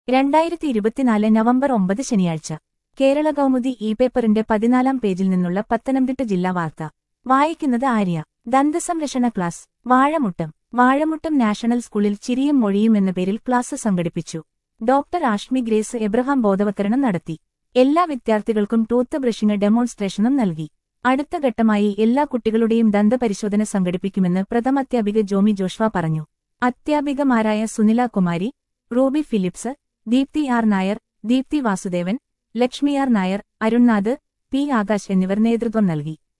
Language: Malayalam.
രണ്ടായിരത്തി ഇരുപത്തിനാല് നവംബർ ഒമ്പത് ശനിയാഴ്ച കേരള കൗമുദി ഇ പേപ്പറിന്റെ പതിനാലാം പേജിൽ നിന്നുള്ള പത്തനംതിട്ട ജില്ലാ വാർത്ത വായിക്കുന്നത് ആര്യ ദന്തസംരക്ഷണ ക്ലാസ് വാഴമുട്ടം വാഴമുട്ടം നാഷണൽ സ്കൂളിൽ ചിരിയും മൊഴിയും എന്ന പേരിൽ ക്ലാസ് സംഘടിപ്പിച്ചു ഡോക്ടർ ആഷ്മി ഗ്രേസ് എബ്രഹാം ബോധവത്കരണം നടത്തി എല്ലാ വിദ്യാർത്ഥികൾക്കും ടൂത്ത് ബ്രഷിംഗ് ഡെമോൺസ്ട്രേഷനും നൽകി അടുത്ത ഘട്ടമായി എല്ലാ കുട്ടികളുടെയും ദന്തപരിശോധന സംഘടിപ്പിക്കുമെന്ന് പ്രഥമാധ്യാപിക ജോമി ജോഷ്വ പറഞ്ഞു അധ്യാപികമാരായ Sunila Kumari Ruby Philips Deepthi R Nair Deepthi Vasudevan Lakshmi R Nair Arunnath P Akash എന്നിവർ നേതൃത്വം നൽകി